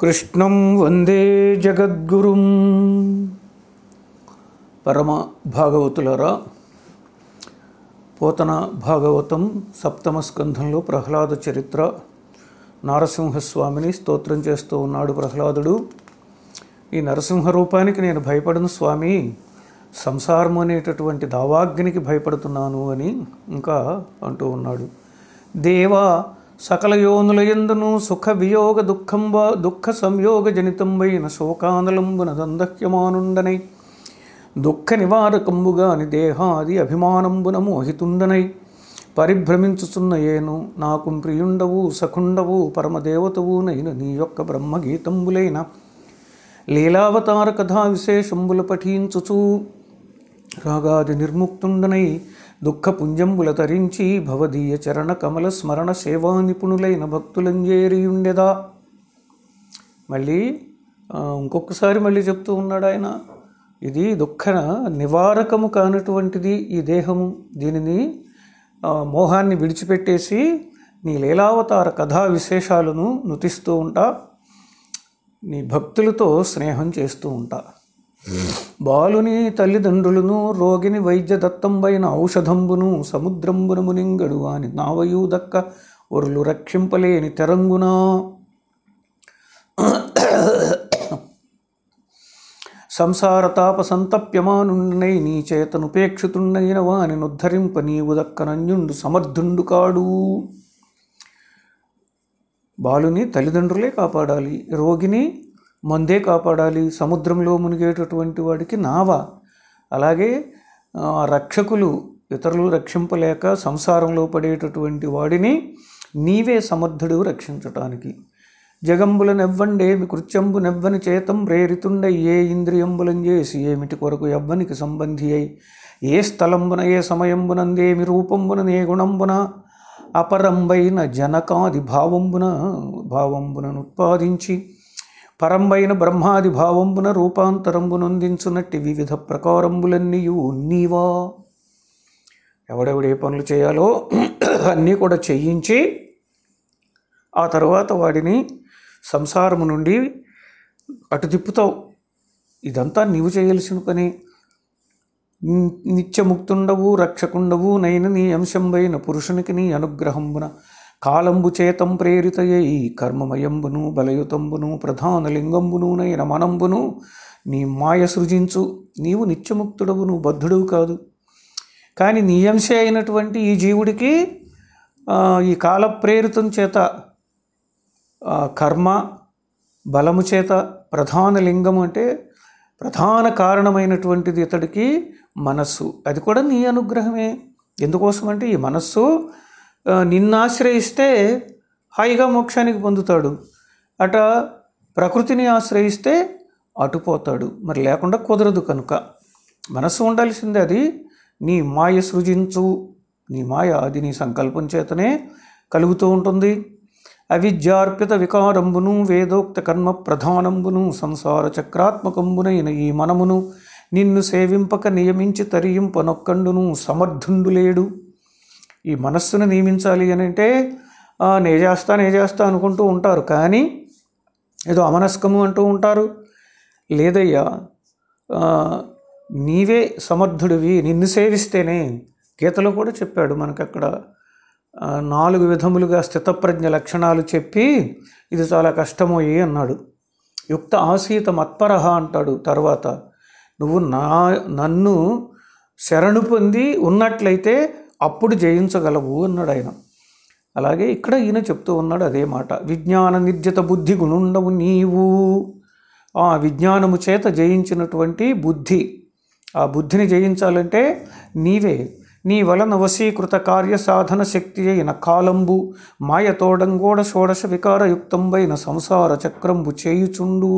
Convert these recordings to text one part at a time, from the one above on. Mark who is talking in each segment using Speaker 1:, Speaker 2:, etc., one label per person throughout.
Speaker 1: కృష్ణం వందే జగద్గురుం పరమ భాగవతులరా పోతన భాగవతం సప్తమ స్కంధంలో ప్రహ్లాద చరిత్ర నారసింహస్వామిని స్తోత్రం చేస్తూ ఉన్నాడు ప్రహ్లాదుడు ఈ నరసింహ రూపానికి నేను భయపడను స్వామి సంసారం అనేటటువంటి దావాగ్నికి భయపడుతున్నాను అని ఇంకా అంటూ ఉన్నాడు దేవా సకల యోనుల ఎందును సుఖ వియోగ దుఃఖంబ దుఃఖ సంయోగ జనితంబైన శోకానలంబున దందహ్యమానుండనై దుఃఖ నివారకంబుగాని దేహాది అభిమానంబున మోహితుండనై పరిభ్రమించుచున్న ఏను నాకు ప్రియుండవు సఖుండవు పరమదేవతవు నైన నీ యొక్క బ్రహ్మగీతంబులైన లీలావతార కథా విశేషంబుల పఠించుచు రాగాది నిర్ముక్తుండనై దుఃఖపుంజంబుల తరించి భవదీయ చరణ కమల స్మరణ సేవా నిపుణులైన భక్తులంజేరియుండెదా మళ్ళీ ఆ, ఇంకొకసారి మళ్ళీ చెప్తూ ఉన్నాడు ఆయన ఇది దుఃఖ నివారకము కానటువంటిది ఈ దేహము దీనిని ఆ, మోహాన్ని విడిచిపెట్టేసి నీ లీలావతార కథా విశేషాలను నుతిస్తూ ఉంటా నీ భక్తులతో స్నేహం చేస్తూ ఉంటా బాలుని తల్లిదండ్రులను రోగిని వైద్య దత్తంబైన ఔషధంబును సముద్రంబున మునింగడు అని నావయు దక్క ఒరులు రక్షింపలేని తెరంగునా సంసార తాప సంతప్యమానుండనై నీ చేతనుపేక్షితుండైన వాని నుద్ధరింప నీవు దక్కనన్యుండు సమర్థుండు కాడు బాలుని తల్లిదండ్రులే కాపాడాలి రోగిని మందే కాపాడాలి సముద్రంలో మునిగేటటువంటి వాడికి నావ అలాగే ఆ, రక్షకులు ఇతరులు రక్షింపలేక సంసారంలో పడేటటువంటి వాడిని నీవే సమర్థుడు రక్షించటానికి జగంబులనెవ్వండేమి కృత్యంబు నెవ్వని చేతం ప్రేరితుండ ఏ ఇంద్రియంబులం చేసి ఏమిటి కొరకు ఎవ్వనికి సంబంధి అయి ఏ స్థలంబున ఏ సమయంబునందేమి రూపంబున ఏ గుణంబున అపరంబైన జనకాది భావంబున భావంబునను ఉత్పాదించి పరంబైన బ్రహ్మాది భావంబున రూపాంతరంబునొందించునట్టి వివిధ ప్రకారంబులన్నీయు నీవా ఎవడెవడే పనులు చేయాలో అన్నీ కూడా చేయించి ఆ తర్వాత వాడిని సంసారము నుండి అటు తిప్పుతావు ఇదంతా నీవు చేయవలసిన పని ని- నిత్యముక్తుండవు రక్షకుండవు నైన నీ అంశంబైన పురుషునికి నీ అనుగ్రహంబున కాలంబు చేతం ప్రేరితయై కర్మమయంబును బలయుతంబును ప్రధాన లింగంబును నైన మనంబును నీ మాయ సృజించు నీవు నిత్యముక్తుడవు నువ్వు బద్ధుడవు కాదు కానీ నీ అంశే అయినటువంటి ఈ జీవుడికి ఆ, ఈ కాల ప్రేరితం చేత ఆ, కర్మ బలము చేత ప్రధాన లింగం అంటే ప్రధాన కారణమైనటువంటిది ఇతడికి మనస్సు అది కూడా నీ అనుగ్రహమే ఎందుకోసం అంటే ఈ మనస్సు ఆ, నిన్ను ఆశ్రయిస్తే హాయిగా మోక్షానికి పొందుతాడు అట ప్రకృతిని ఆశ్రయిస్తే అటుపోతాడు మరి లేకుండా కుదరదు కనుక మనస్సు ఉండాల్సిందే అది నీ మాయ సృజించు నీ మాయ అది నీ సంకల్పం చేతనే కలుగుతూ ఉంటుంది అవిద్యార్పిత వికారంబును వేదోక్త కర్మ ప్రధానంబును సంసార చక్రాత్మకంబునైన ఈ మనమును నిన్ను సేవింపక నియమించి తరియింపనొక్కండును సమర్థుండు లేడు ఈ మనస్సును నియమించాలి అని అంటే "ఆ, నే చేస్తా నే చేస్తా అనుకుంటూ ఉంటారు కానీ ఏదో అమనస్కము అంటూ ఉంటారు లేదయ్యా ఆ, నీవే సమర్థుడివి నిన్ను సేవిస్తేనే గీతలో కూడా చెప్పాడు మనకు అక్కడ ఆ, నాలుగు విధములుగా స్థితప్రజ్ఞ లక్షణాలు చెప్పి ఇది చాలా కష్టమోయి అన్నాడు యుక్త ఆసీత మత్పరహ అంటాడు తర్వాత నువ్వు నా నన్ను శరణు పొంది ఉన్నట్లయితే అప్పుడు జయించగలవు అన్నాడు ఆయన అలాగే ఇక్కడ ఈయన చెప్తూ ఉన్నాడు అదే మాట విజ్ఞాన నిర్జిత బుద్ధి గుణుండవు నీవు ఆ విజ్ఞానము చేత జయించినటువంటి బుద్ధి ఆ బుద్ధిని జయించాలంటే నీవే నీ వలన వశీకృత కార్య సాధన శక్తి అయిన కాలంబు మాయతోడంగోడ షోడశ వికారయుక్తంబైన సంసార చక్రంబు చేయుచుండు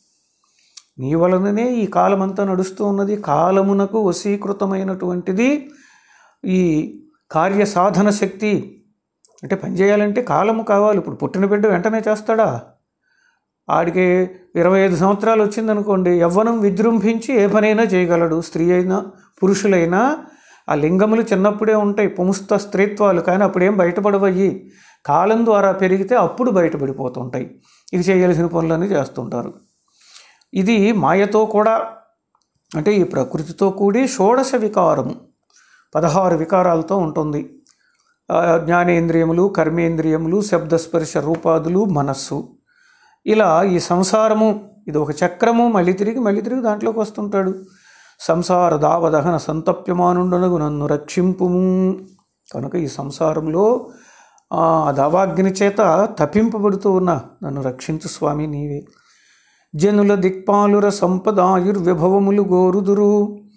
Speaker 1: నీ వలననే ఈ కాలమంతా నడుస్తూ ఉన్నది కాలమునకు వశీకృతమైనటువంటిది ఈ కార్య సాధన శక్తి అంటే పని చేయాలంటే కాలము కావాలి ఇప్పుడు పుట్టిన బిడ్డ వెంటనే చేస్తాడా ఆడికి ఇరవై ఐదు సంవత్సరాలు వచ్చిందనుకోండి యవ్వనం విజృంభించి ఏ పనైనా చేయగలడు స్త్రీ అయినా పురుషులైనా ఆ లింగములు చిన్నప్పుడే ఉంటాయి పుంస్త స్త్రీత్వాలు కానీ అప్పుడేం బయటపడవయ్యి కాలం ద్వారా పెరిగితే అప్పుడు బయటపడిపోతుంటాయి ఇక చేయాల్సిన పనులన్నీ చేస్తుంటారు ఇది మాయతో కూడా అంటే ఈ ప్రకృతితో కూడి షోడశ వికారము పదహారు వికారాలతో ఉంటుంది ఆ, జ్ఞానేంద్రియములు కర్మేంద్రియములు శబ్దస్పర్శ రూపాదులు మనస్సు ఇలా ఈ సంసారము ఇది ఒక చక్రము మళ్ళీ తిరిగి మళ్ళీ తిరిగి దాంట్లోకి వస్తుంటాడు సంసార దావదహన సంతప్యమానుండనగు నన్ను రక్షింపుము కనుక ఈ సంసారంలో ఆ దావాగ్ని చేత తప్పింపబడుతూ ఉన్న నన్ను రక్షించు స్వామి నీవే జనుల దిక్పాలుర సంపదాయుర్విభవములు గోరుదురు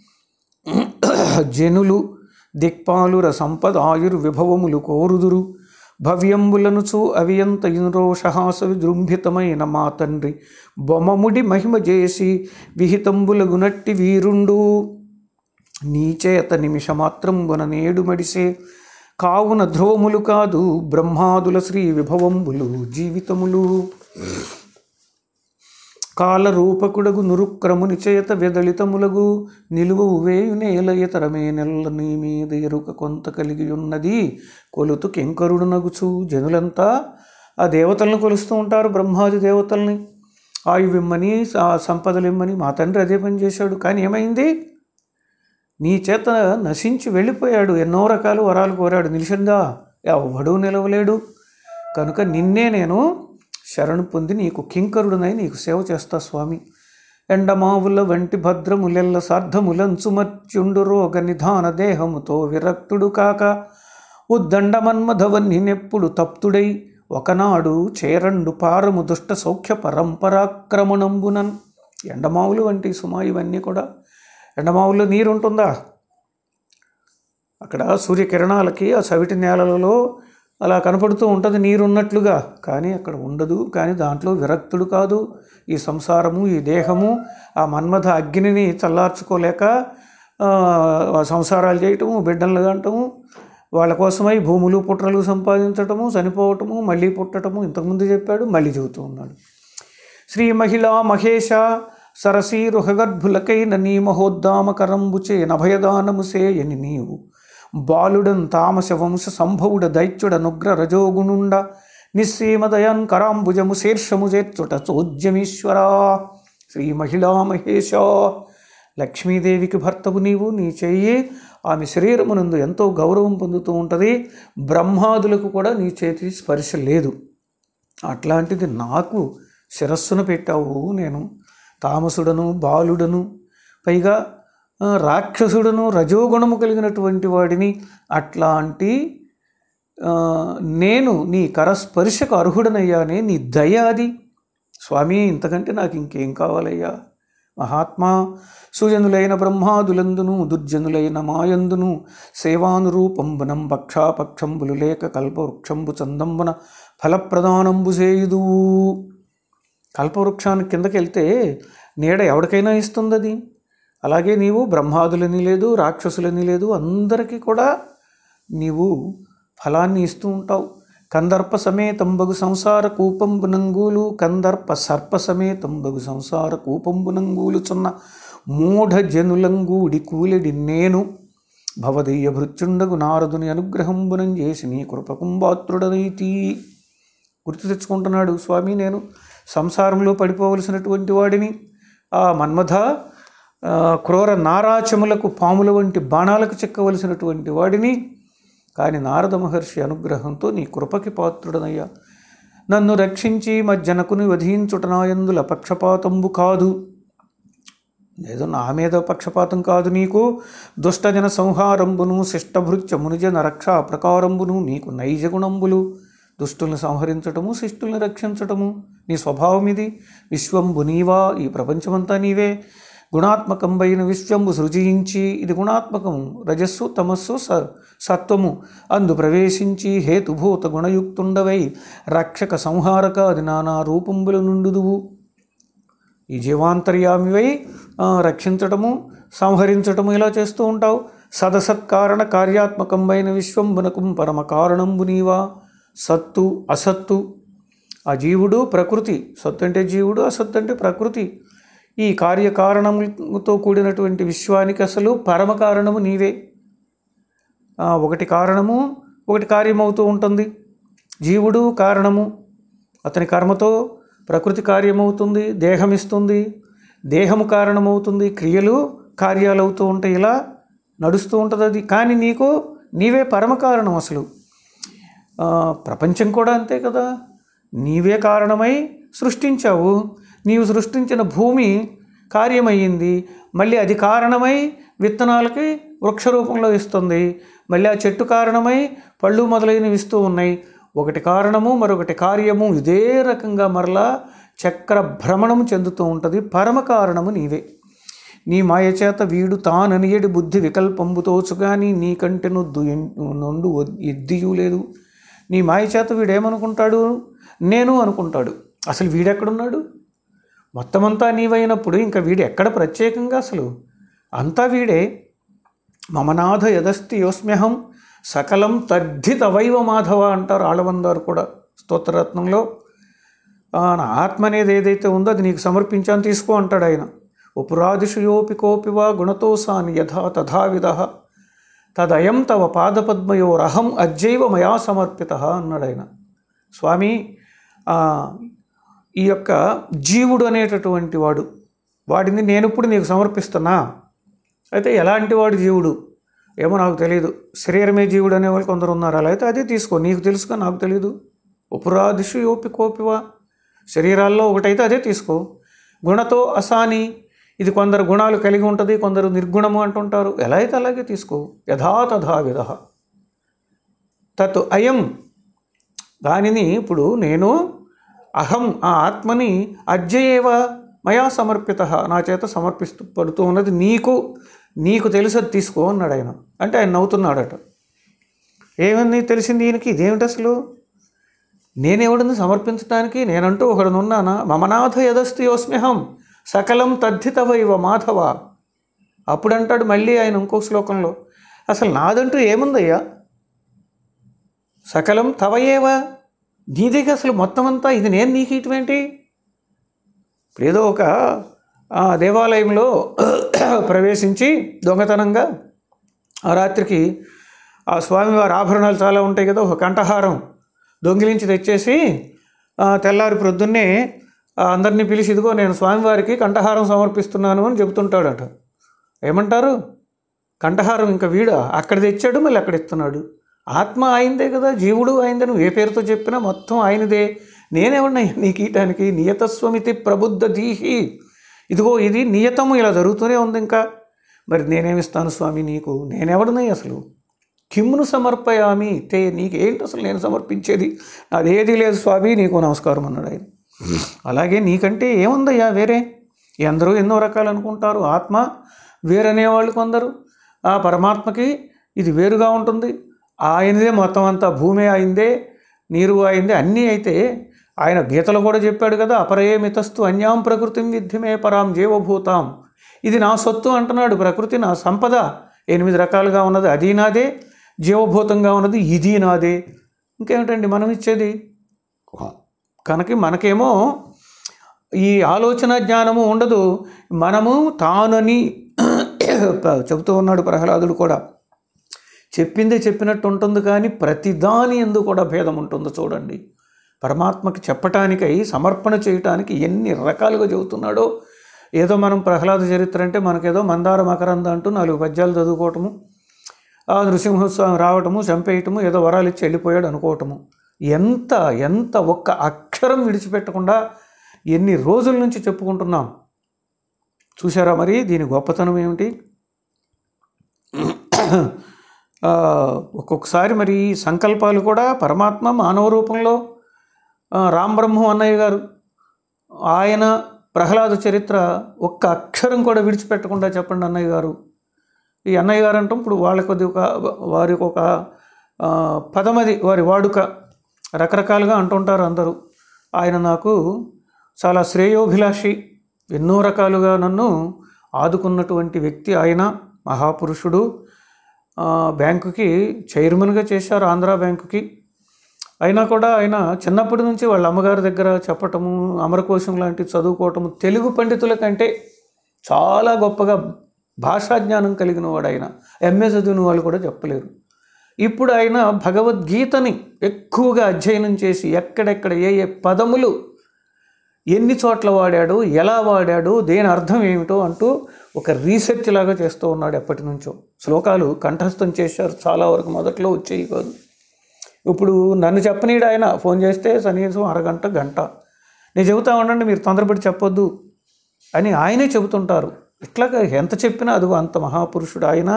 Speaker 1: జనులు దిక్పాలుర సంపద ఆయుర్విభవములు కోరుదురు భవ్యంబులనుచు అవియంత ఇంద్రోషహాస విజృంభితమైన మా తండ్రి బొమ్మముడి మహిమ చేసి విహితంబులగునట్టి వీరుండు నీచేత నిమిషమాత్రంబున నేడు మడిసే కావున ధ్రువములు కాదు బ్రహ్మాదుల శ్రీ విభవంబులు జీవితములు కాలరూపకుడగు నురుక్రముని చేత వెదళితములగు నిలువు వేయునేల ఇతరమే నెల్ల నీ మీద ఎరుక కొంత కలిగి ఉన్నది కొలుతు కింకరుడు నగుచు జనులంతా ఆ దేవతలను కొలుస్తూ ఉంటారు బ్రహ్మాది దేవతల్ని ఆయువిమ్మని ఆ సంపదలిమ్మని మా తండ్రి అదే పని చేశాడు కానీ ఏమైంది నీ చేత నశించి వెళ్ళిపోయాడు ఎన్నో రకాలు వరాలు కోరాడు నిలిచిందా ఎవడు నిలవలేడు కనుక నిన్నే నేను శరణు పొంది నీకు కింకరుడునై నీకు సేవ చేస్తా స్వామి ఎండమావుల వంటి భద్రములెల్ల సార్థములంచుమర్చుండు రోగ నిధాన దేహముతో విరక్తుడు కాక ఉద్దండమన్మధవన్ని నెప్పుడు తప్తుడై ఒకనాడు చేరండు పారము దుష్ట సౌఖ్య పరంపరాక్రమణంబునన్ ఎండమావులు వంటి సుమా ఇవన్నీ కూడా ఎండమావుల్లో నీరు ఉంటుందా అక్కడ సూర్యకిరణాలకి ఆ సవిటి నేలలలో అలా కనపడుతూ ఉంటుంది నీరు ఉన్నట్లుగా కానీ అక్కడ ఉండదు కానీ దాంట్లో విరక్తుడు కాదు ఈ సంసారము ఈ దేహము ఆ మన్మథ అగ్నిని చల్లార్చుకోలేక ఆ, సంసారాలు చేయటము బిడ్డలు కంటము వాళ్ళ కోసమై భూములు పుట్రలు సంపాదించటము చనిపోవటము మళ్ళీ పుట్టటము ఇంతకుముందు చెప్పాడు మళ్ళీ చెబుతూ ఉన్నాడు శ్రీ మహిళా మహేష సరసీరుహగర్భులకైన నీ మహోద్దామకరంబుచే నభయదానము సేయని నీవు బాలుడన్ తామస వంశ సంభవుడ దైత్యుడ నుగ్ర రజోగుణుండ నిస్సీమదయన్ కరాంబుజము శీర్షము చేర్చుట చోద్యమీశ్వరా శ్రీ మహిళా మహేష లక్ష్మీదేవికి భర్తవు నీవు నీ చెయ్యి ఆమె శరీరమునందు ఎంతో గౌరవం పొందుతూ ఉంటుంది బ్రహ్మాదులకు కూడా నీ చేతి స్పర్శ లేదు అట్లాంటిది నాకు శిరస్సును పెట్టావు నేను తామసుడను బాలుడను పైగా ఆ, రాక్షసుడను రజోగుణము కలిగినటువంటి వాడిని అట్లాంటి ఆ, నేను నీ కరస్పర్శకు అర్హుడనయ్యానే నీ దయ అది స్వామి ఇంతకంటే నాకు ఇంకేం కావాలయ్యా మహాత్మా సుజనులైన బ్రహ్మాదులందును దుర్జనులైన మాయందును సేవానురూపంబునం పక్షాపక్షంబులు లేక కల్పవృక్షంబు చందంబున ఫలప్రదానంబు చేయుదువు కల్పవృక్షానికి కిందకి వెళ్తే నీడ ఎవరికైనా ఇస్తుంది అది అలాగే నీవు బ్రహ్మాదులని లేదు రాక్షసులని లేదు అందరికీ కూడా నీవు ఫలాన్ని ఇస్తూ ఉంటావు కందర్ప సమేతంబగు సంసార కూపంబునంగూలు కందర్ప సర్ప సమేతంబగు సంసార కూపంబునంగూలు చున్న మూఢ జనులంగూడి కూలెడి నేను భవదీయ భృత్యుండగు నారదుని అనుగ్రహంబునం చేసి నీ కృపకుంబాత్రుడనైతి గుర్తు తెచ్చుకుంటున్నాడు స్వామి నేను సంసారంలో పడిపోవలసినటువంటి వాడిని ఆ మన్మథ ఆ, క్రూర నారాచములకు పాముల వంటి బాణాలకు చిక్కవలసినటువంటి వాడిని కానీ నారద మహర్షి అనుగ్రహంతో నీ కృపకి పాత్రుడనయ్యా నన్ను రక్షించి మజ్జనకుని వధించుటనాయందుల పక్షపాతంబు కాదు ఏదో నా మీద పక్షపాతం కాదు నీకు దుష్టజన సంహారంబును శిష్టభృత్య మునిజన రక్షా ప్రకారంబును నీకు నైజ గుణంబులు దుష్టుల్ని సంహరించటము శిష్టుల్ని రక్షించటము నీ స్వభావం ఇది విశ్వంబు నీవా ఈ ప్రపంచమంతా నీవే గుణాత్మకంబైన విశ్వంబు సృజించి ఇది గుణాత్మకము రజస్సు తమస్సు స సత్వము అందు ప్రవేశించి హేతుభూత గుణయుక్తుండవై రక్షక సంహారకాది నానా రూపంబుల నుండుదువు ఈ జీవాంతర్యామివై ఆ, రక్షించటము సంహరించటము ఇలా చేస్తూ ఉంటావు సదసత్కారణ కార్యాత్మకంబైన విశ్వంబునకు పరమ కారణంబు నీవా సత్తు అసత్తు ఆ జీవుడు ప్రకృతి సత్తు అంటే జీవుడు అసత్తు అంటే ప్రకృతి ఈ కార్యకారణముతో కూడినటువంటి విశ్వానికి అసలు పరమ కారణము నీవే ఆ, ఒకటి కారణము ఒకటి కార్యమవుతూ ఉంటుంది జీవుడు కారణము అతని కర్మతో ప్రకృతి కార్యమవుతుంది దేహం ఇస్తుంది దేహము కారణమవుతుంది క్రియలు కార్యాలు అవుతూ ఉంటాయి ఇలా నడుస్తూ ఉంటుంది అది కానీ నీకు నీవే పరమ కారణం అసలు ఆ, ప్రపంచం కూడా అంతే కదా నీవే కారణమై సృష్టించావు నీవు సృష్టించిన భూమి కార్యమయ్యింది మళ్ళీ అది కారణమై విత్తనాలకి వృక్ష రూపంలో ఇస్తుంది మళ్ళీ ఆ చెట్టు కారణమై పళ్ళు మొదలైనవి ఇస్తూ ఉన్నాయి ఒకటి కారణము మరొకటి కార్యము ఇదే రకంగా మరలా చక్ర భ్రమణం చెందుతూ ఉంటుంది పరమ కారణము నీవే నీ మాయ చేత వీడు తాననియడి బుద్ధి వికల్పంబుతోచుగాని నీకంటే నొద్దు నొండు ఎద్దియూ లేదు నీ మాయ చేత వీడేమనుకుంటాడు నేను అనుకుంటాడు అసలు వీడెక్కడున్నాడు మొత్తం అంతా నీవైనప్పుడు ఇంకా వీడు ఎక్కడ ప్రత్యేకంగా అసలు అంతా వీడే మమనాథ యదస్తి యోస్మ్యహం సకలం తద్ధితవైవ మాధవ అంటారు ఆళవందారు కూడా స్తోత్రరత్నంలో ఆ, నా ఆత్మ అనేది ఏదైతే ఉందో అది నీకు సమర్పించాను తీసుకో అంటాడు ఆయన ఉపురాదిషు యోపి కోపి వా గుణతోసాని యథా తథావిధ తదయం తవ పాదపద్మయోరహం అజ్జైవ మయా సమర్పిత అన్నాడు ఆయన స్వామి ఆ, ఈ యొక్క జీవుడు అనేటటువంటి వాడు వాడిని నేను ఇప్పుడు నీకు సమర్పిస్తున్నా అయితే ఎలాంటి వాడు జీవుడు ఏమో నాకు తెలియదు శరీరమే జీవుడు అనేవాళ్ళు కొందరు ఉన్నారు అలా అయితే అదే తీసుకో నీకు తెలుసుగా నాకు తెలియదు ఉపరాదిషు యోపి కోపివా శరీరాల్లో ఒకటైతే అదే తీసుకో గుణతో అసాని ఇది కొందరు గుణాలు కలిగి ఉంటుంది కొందరు నిర్గుణము అంటుంటారు ఎలా అయితే అలాగే తీసుకో యథాతథా విధ తత్ అయం దానిని ఇప్పుడు నేను అహం ఆ ఆత్మని అజ్జయేవ మయా సమర్పిత నా చేత సమర్పిస్తూ పడుతూ ఉన్నది నీకు నీకు తెలిసది తీసుకో అన్నాడు ఆయన అంటే ఆయన నవ్వుతున్నాడట ఏమని తెలిసింది ఈయనకి ఇదేమిటి అసలు నేనెవడిని సమర్పించడానికి నేనంటూ ఒకడునున్నానా మమనాథ యదస్తి యోస్మ్యహం సకలం తద్ధితవైవ మాధవ అప్పుడంటాడు మళ్ళీ ఆయన ఇంకో శ్లోకంలో అసలు నాదంటూ ఏముందయ్యా సకలం తవయేవ నీదిగా అసలు మొత్తం అంతా ఇది నేను నీకు ఇటువంటి ఇప్పుడు ఏదో ఒక ఆ, దేవాలయంలో ప్రవేశించి దొంగతనంగా ఆ రాత్రికి ఆ స్వామివారి ఆభరణాలు చాలా ఉంటాయి కదా ఒక కంఠహారం దొంగిలించి తెచ్చేసి ఆ, తెల్లారి ప్రొద్దున్నే ఆ, అందరినీ పిలిచి ఇదిగో నేను స్వామివారికి కంఠహారం సమర్పిస్తున్నాను అని చెబుతుంటాడట ఏమంటారు కంఠహారం ఇంకా వీడా అక్కడ తెచ్చాడు మళ్ళీ అక్కడ ఇస్తున్నాడు ఆత్మ ఆయనదే కదా జీవుడు ఆయనదే నువ్వు ఏ పేరుతో చెప్పినా మొత్తం ఆయనదే నేనేమన్నా నీకు ఈయటానికి నియతస్వమితి ప్రబుద్ధ దీహి ఇదిగో ఇది నియతము ఇలా జరుగుతూనే ఉంది ఇంకా మరి నేనేమిస్తాను స్వామి నీకు నేనెవడనై అసలు కిమ్మును సమర్పయామి తే నీకేంటి అసలు నేను సమర్పించేది అదేది లేదు స్వామి నీకు నమస్కారం అన్నాడు ఆయన అలాగే నీకంటే ఏముందయ్యా వేరే ఎందరో ఎన్నో రకాలు అనుకుంటారు ఆత్మ వేరనేవాళ్ళు కొందరు ఆ పరమాత్మకి ఇది వేరుగా ఉంటుంది ఆయనదే మొత్తం అంతా భూమి అయిందే నీరు అయిందే అన్నీ అయితే ఆయన గీతలో కూడా చెప్పాడు కదా అపరయే మితస్తు అన్యాం ప్రకృతిం విద్యమే పరాం జీవభూతాం ఇది నా సొత్తు అంటున్నాడు ప్రకృతి నా సంపద ఎనిమిది రకాలుగా ఉన్నది అది నాదే జీవభూతంగా ఉన్నది ఇది నాదే ఇంకేమిటండి మనం ఇచ్చేది కనుక మనకేమో ఈ ఆలోచన జ్ఞానము ఉండదు మనము తానని చెబుతూ ఉన్నాడు ప్రహ్లాదుడు కూడా చెప్పిందే చెప్పినట్టు ఉంటుంది కానీ ప్రతిదాని ఎందు కూడా భేదం ఉంటుంది చూడండి పరమాత్మకి చెప్పటానికై సమర్పణ చేయటానికి ఎన్ని రకాలుగా చెబుతున్నాడో ఏదో మనం ప్రహ్లాద చరిత్ర అంటే మనకేదో మందార మకరంద అంటూ నాలుగు పద్యాలు చదువుకోవటము ఆ నృసింహస్వామి రావటము చంపేయటము ఏదో వరాలు ఇచ్చి వెళ్ళిపోయాడు అనుకోవటము ఎంత ఎంత ఒక్క అక్షరం విడిచిపెట్టకుండా ఎన్ని రోజుల నుంచి చెప్పుకుంటున్నాం చూసారా మరి దీని గొప్పతనం ఏమిటి ఆ, ఒక్కొక్కసారి మరి ఈ సంకల్పాలు కూడా పరమాత్మ మానవ రూపంలో ఆ, రామ్ బ్రహ్మం అన్నయ్య గారు ఆయన ప్రహ్లాద చరిత్ర ఒక్క అక్షరం కూడా విడిచిపెట్టకుండా చెప్పండి అన్నయ్య గారు ఈ అన్నయ్య గారు అంటాం ఇప్పుడు వాళ్ళకి ఒక వారికి ఒక ఆ, పదమది వారి వాడుక రకరకాలుగా అంటుంటారు అందరూ ఆయన నాకు చాలా శ్రేయోభిలాషి ఎన్నో రకాలుగా నన్ను ఆదుకున్నటువంటి వ్యక్తి ఆయన మహాపురుషుడు ఆ, బ్యాంకుకి చైర్మన్గా చేశారు ఆంధ్రా బ్యాంకుకి అయినా కూడా ఆయన చిన్నప్పటి నుంచి వాళ్ళ అమ్మగారి దగ్గర చెప్పటము అమరకోశం లాంటి చదువుకోవటము తెలుగు పండితుల కంటే చాలా గొప్పగా భాషా జ్ఞానం కలిగిన వాడు ఆయన ఎంఏ చదివిన వాళ్ళు కూడా చెప్పలేరు ఇప్పుడు ఆయన భగవద్గీతని ఎక్కువగా అధ్యయనం చేసి ఎక్కడెక్కడ ఏ ఏ పదములు ఎన్ని చోట్ల వాడాడు ఎలా వాడాడు దేని అర్థం ఏమిటో అంటూ ఒక రీసెర్చ్ లాగా చేస్తూ ఉన్నాడు ఎప్పటి నుంచో శ్లోకాలు కంఠస్థం చేశారు చాలా వరకు మొదట్లో వచ్చేవి కాదు ఇప్పుడు నన్ను చెప్పనీడు ఆయన ఫోన్ చేస్తే కనీసం అరగంట గంట నేను చెబుతా ఉండండి మీరు తొందరపడి చెప్పొద్దు అని ఆయనే చెబుతుంటారు ఇట్లాగా ఎంత చెప్పినా అదిగో అంత మహాపురుషుడు ఆయన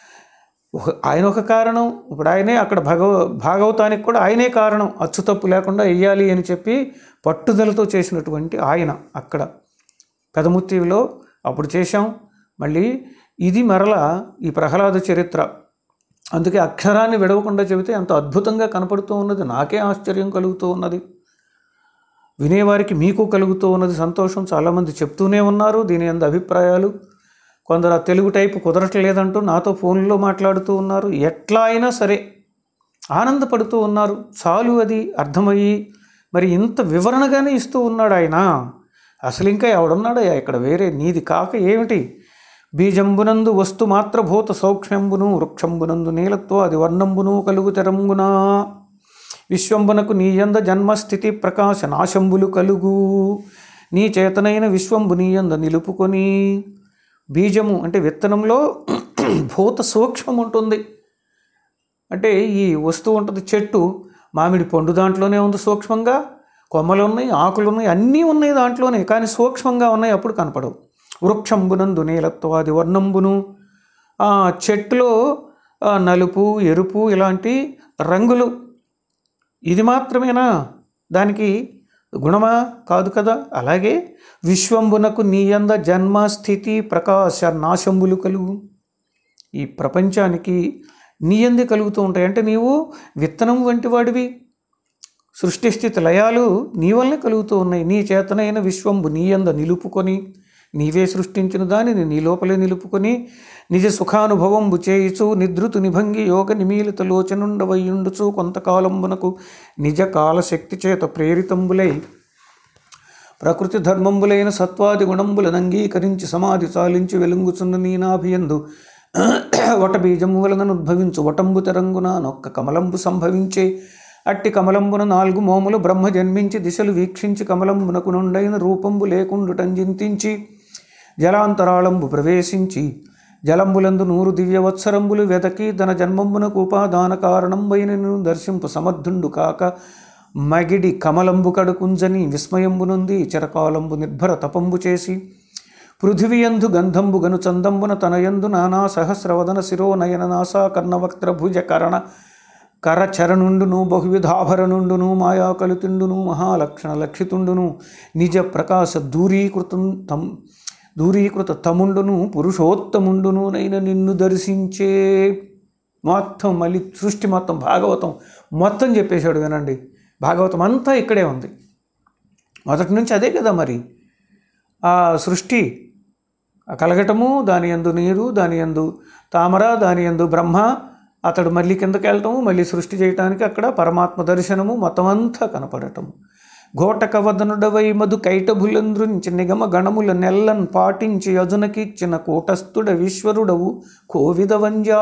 Speaker 1: ఒక- ఆయన ఒక కారణం ఇప్పుడు ఆయనే అక్కడ భగవ భాగవతానికి కూడా ఆయనే కారణం అచ్చు తప్పు లేకుండా వెయ్యాలి అని చెప్పి పట్టుదలతో చేసినటువంటి ఆయన అక్కడ పెదముత్తిలో అప్పుడు చేశాం మళ్ళీ ఇది మరలా ఈ ప్రహ్లాద చరిత్ర అందుకే అక్షరాన్ని విడవకుండా చెబితే అంత అద్భుతంగా కనపడుతూ ఉన్నది నాకే ఆశ్చర్యం కలుగుతూ ఉన్నది వినేవారికి మీకు కలుగుతూ ఉన్నది సంతోషం చాలామంది చెప్తూనే ఉన్నారు దీని అంద అభిప్రాయాలు కొందరు ఆ తెలుగు టైపు కుదరట్లేదంటూ నాతో ఫోన్లో మాట్లాడుతూ ఉన్నారు ఎట్లా అయినా సరే ఆనందపడుతూ ఉన్నారు చాలు అది అర్థమయ్యి మరి ఇంత వివరణగానే ఇస్తూ ఉన్నాడు ఆయన అసలు ఇంకా ఎవడున్నాడయ్యా ఇక్కడ వేరే నీది కాక ఏమిటి బీజంబునందు వస్తు మాత్రభూత సౌక్ష్మ్యంబును వృక్షంబునందు నీలత్వ అది వర్ణంబును కలుగు తెరంబునా విశ్వంబునకు నీయంద జన్మస్థితి ప్రకాశ నాశంబులు కలుగు నీ చేతనైన విశ్వంబు నీయంద నిలుపుకొని బీజము అంటే విత్తనంలో భూత సూక్ష్మం ఉంటుంది అంటే ఈ వస్తువు ఉంటుంది చెట్టు మామిడి పండు దాంట్లోనే ఉంది సూక్ష్మంగా కొమ్మలు ఉన్నాయి ఆకులు ఉన్నాయి అన్నీ ఉన్నాయి దాంట్లోనే కానీ సూక్ష్మంగా ఉన్నాయి అప్పుడు కనపడవు వృక్షంబునందు నీలత్వాది వర్ణంబును ఆ చెట్టులో ఆ, నలుపు ఎరుపు ఇలాంటి రంగులు ఇది మాత్రమేనా దానికి గుణమా కాదు కదా అలాగే విశ్వంబునకు నీయంద జన్మ స్థితి ప్రకాశ నాశంబులు కలుగు ఈ ప్రపంచానికి నీయంది కలుగుతూ ఉంటాయి అంటే నీవు విత్తనం వంటి వాడివి సృష్టి స్థితి లయాలు నీ వల్లే కలుగుతూ ఉన్నాయి నీ చేతనైన విశ్వంబు నీయంద నిలుపుకొని నీవే సృష్టించిన దానిని నీ లోపలే నిలుపుకొని నిజ సుఖానుభవంబు చేయుచు నిద్రుతు నిభంగి యోగ నిమీలిత లోచనుండవయ్యుండుచు కొంతకాలంబునకు నిజ కాలశక్తి చేత ప్రేరితంబులై ప్రకృతి ధర్మంబులైన సత్వాది గుణంబులను అంగీకరించి సమాధి చాలించి వెలుంగుచున్న నీ నాభియందు వట బీజము వలన ఉద్భవించు వటంబు తెరంగున నొక్క కమలంబు సంభవించే అట్టి కమలంబున నాలుగు మోములు బ్రహ్మ జన్మించి దిశలు వీక్షించి కమలంబునకు నుండైన రూపంబు లేకుండుటంజింతించి జలాంతరాళంబు ప్రవేశించి జలంబులందు నూరు దివ్యవత్సరంబులు వెదకి తన జన్మంబునకు ఉపాదాన కారణంబైనను దర్శింపు సమర్థుండు కాక మగిడి కమలంబు కడుకుంజని విస్మయంబునుంది చిరకాలంబు నిర్భర తపంబు చేసి పృథివియందు గంధంబు గను చందంబున తనయందు నానా సహస్రవదన శిరో నయన నాసా కర్ణవక్త్ర భుజ కరణ కరచరణుండును బహువిధాభరణుండును మాయాకలుతుండును మహాలక్షణ లక్షితుండును నిజ ప్రకాశ దూరీకృతం తం దూరీకృత తముండును పురుషోత్తముండును నైన నిన్ను దర్శించే మొత్తం మళ్ళీ సృష్టి మొత్తం భాగవతం మొత్తం చెప్పేశాడు వినండి భాగవతం అంతా ఇక్కడే ఉంది మొదటి నుంచి అదే కదా మరి ఆ సృష్టి ఆ కలగటము దాని యందు నీరు దాని యందు తామర దాని యందు బ్రహ్మ అతడు మళ్ళీ కిందకి వెళ్ళటము మళ్ళీ సృష్టి చేయటానికి అక్కడ పరమాత్మ దర్శనము మొత్తం అంతా కనపడటము ఘోటక వదనుడవై మధు కైటభులంద్రుంచి నిగమ గణముల నెల్లన్ పాటించి యజునకిచ్చిన కూటస్థుడ విశ్వరుడవు కోవిద వంజా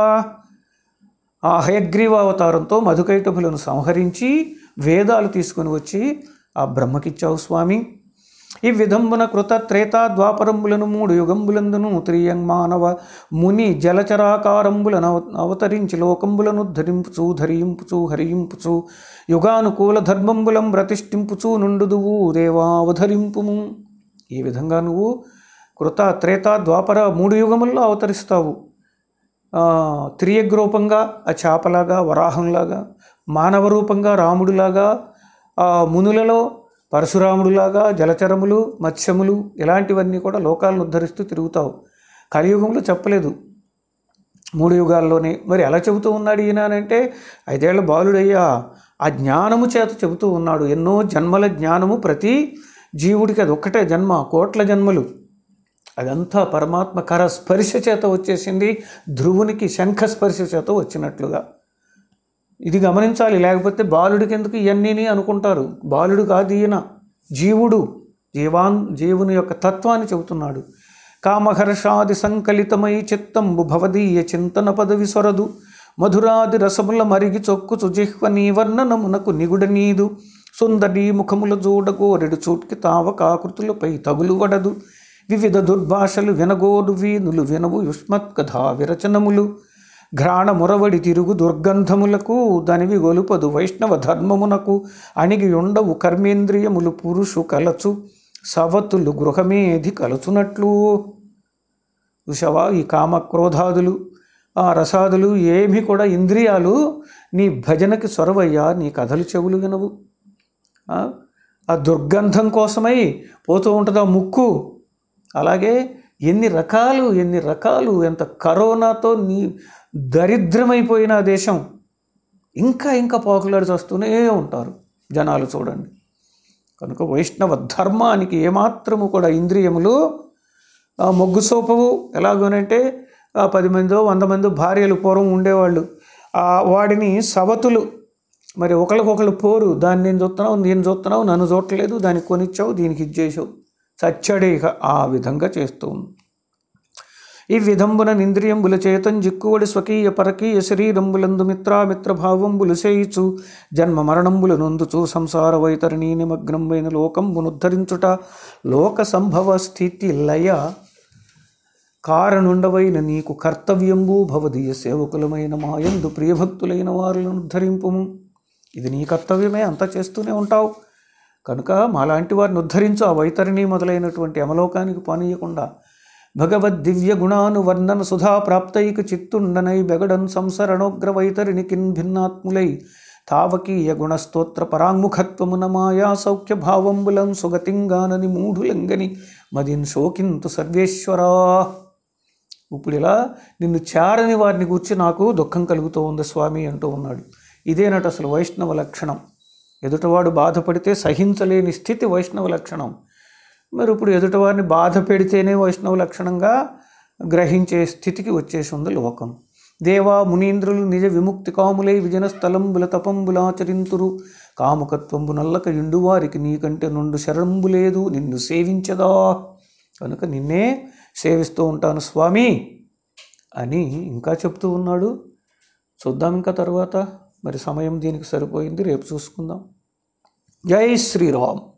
Speaker 1: ఆ హయగ్రీవ అవతారంతో మధుకైటభులను సంహరించి వేదాలు తీసుకుని వచ్చి ఆ బ్రహ్మకిచ్చావు స్వామి ఈ విధంబున కృత త్రేతా ద్వాపరంబులను మూడు యుగంబులందును త్రియంమానవ ముని జలచరాకారంబులను అవ- అవతరించి లోకంబులను ధరింపుచు ధరింపుచు హరింపుచు యుగానుకూల ధర్మంబులం ప్రతిష్ఠింపుచు నుండుదువు దేవా అవధరింపుము ఈ విధంగా నువ్వు కృత త్రేత ద్వాపర మూడు యుగముల్లో అవతరిస్తావు ఆ, త్రియగ్ రూపంగా ఆ చేపలాగా వరాహంలాగా మానవ రూపంగా రాముడిలాగా ఆ, మునులలో పరశురాముడిలాగా జలచరములు మత్స్యములు ఇలాంటివన్నీ కూడా లోకాలను ఉద్ధరిస్తూ తిరుగుతావు కలియుగంలో చెప్పలేదు మూడు యుగాల్లోనే మరి ఎలా చెబుతూ ఉన్నాడు ఈయన అని అంటే ఐదేళ్ల బాలుడయ్యా ఆ జ్ఞానము చేత చెబుతూ ఉన్నాడు ఎన్నో జన్మల జ్ఞానము ప్రతి జీవుడికి అది ఒక్కటే జన్మ కోట్ల జన్మలు అదంతా పరమాత్మ కర స్పర్శ చేత వచ్చేసింది ధ్రువునికి శంఖ స్పర్శ చేత వచ్చినట్లుగా ఇది గమనించాలి లేకపోతే బాలుడికి ఎందుకు ఇవన్నీ అనుకుంటారు బాలుడు కాదు ఈయన జీవుడు జీవాన్ జీవుని యొక్క తత్వాన్ని చెబుతున్నాడు కామహర్షాది సంకలితమై చిత్తంబు భవదీయ చింతన పదవి సొరదు మధురాది రసముల మరిగి చొక్కు చుజిహ్వ నీ వర్ణనమునకు నిగుడ నీదు సుందరి ముఖముల జూడగోరెడు చూట్కి తావకాకృతులపై తగులు వడదు వివిధ దుర్భాషలు వినగోడు వీనులు వినవు యుష్మత్కథా విరచనములు ఘ్రాణ మురవడి తిరుగు దుర్గంధములకు దనివి గొలుపదు వైష్ణవ ధర్మమునకు అణిగి ఉండవు కర్మేంద్రియములు పురుషు కలచు సవతులు గృహమేధి కలచునట్లు చూసావా ఈ కామ క్రోధాదులు ఆ రసాదులు ఏమి కూడా ఇంద్రియాలు నీ భజనకి సొరవయ్యా నీ కథలు చెవులు వినవు ఆ? ఆ దుర్గంధం కోసమై పోతూ ఉంటుంది ఆ ముక్కు అలాగే ఎన్ని రకాలు ఎన్ని రకాలు ఎంత కరోనాతో నీ దరిద్రమైపోయిన ఆ దేశం ఇంకా ఇంకా పోకలాడి చేస్తూనే ఉంటారు జనాలు చూడండి కనుక వైష్ణవ ధర్మానికి ఏమాత్రము కూడా ఇంద్రియములు ఆ మొగ్గు సోపవు ఎలాగోనంటే ఆ పది మందో వంద మంది భార్యలు పూర్వం ఉండేవాళ్ళు ఆ వాడిని సవతులు మరి ఒకరికొకళ్ళు పోరు దాన్ని నేను చూస్తున్నావు నేను చూస్తున్నావు నన్ను చూడట్లేదు దానికి కొనిచ్చావు దీనికి ఇచ్చేసావు చచ్చాడే ఇక ఆ విధంగా చేస్తూ ఉంది ఈ విధంబున నింద్రియంబుల చేతం జిక్కువడి స్వకీయ పరకీయ శరీరంబులందు మిత్రామిత్రభావంబులు చేయిచు జన్మ మరణంబులు నొందుచు సంసార వైతరిణీ నిమగ్నంబైన లోకంబునుద్ధరించుట లోక సంభవ స్థితి లయ కారణుండవైన నీకు కర్తవ్యంబు భవదీయ సేవకులమైన మాయందు ప్రియభక్తులైన వారులను ఉద్ధరింపుము ఇది నీ కర్తవ్యమే అంతా చేస్తూనే ఉంటావు కనుక మాలాంటి వారిని ఉద్ధరించు ఆ వైతరిణి మొదలైనటువంటి అమలోకానికి పానీయకుండా భగవద్ దివ్య గుణాను వర్ణన సుధా ప్రాప్తైక చిత్తుండనై బెగడన్ సంసరణోగ్ర వైతరిని కిన్ భిన్నాత్ములై తావకీయ గుణస్తోత్ర పరాంగుఖత్వమున మాయా సౌఖ్య భావంబులం సుగతింగానని మూఢులంగని మదిన్ శోకింతు సర్వేశ్వరా ఇప్పుడు ఇలా నిన్ను చేరని వారిని గురించి నాకు దుఃఖం కలుగుతూ ఉంది స్వామి అంటూ ఉన్నాడు ఇదేనట అసలు వైష్ణవ లక్షణం ఎదుటవాడు బాధపడితే సహించలేని స్థితి వైష్ణవ లక్షణం మరి ఇప్పుడు ఎదుటివారిని బాధ పెడితేనే వైష్ణవ లక్షణంగా గ్రహించే స్థితికి వచ్చేసి ఉంది లోకం దేవా మునీంద్రులు నిజ విముక్తి కాములై విజన స్థలంబుల తపంబులాచరింతురు కాముకత్వంబు నల్లక ఇండువారికి నీకంటే నుండు శరణంబు లేదు నిన్ను సేవించదా కనుక నిన్నే సేవిస్తూ ఉంటాను స్వామి అని ఇంకా చెప్తూ ఉన్నాడు చూద్దాం ఇంకా తర్వాత మరి సమయం దీనికి సరిపోయింది రేపు చూసుకుందాం జై శ్రీరామ్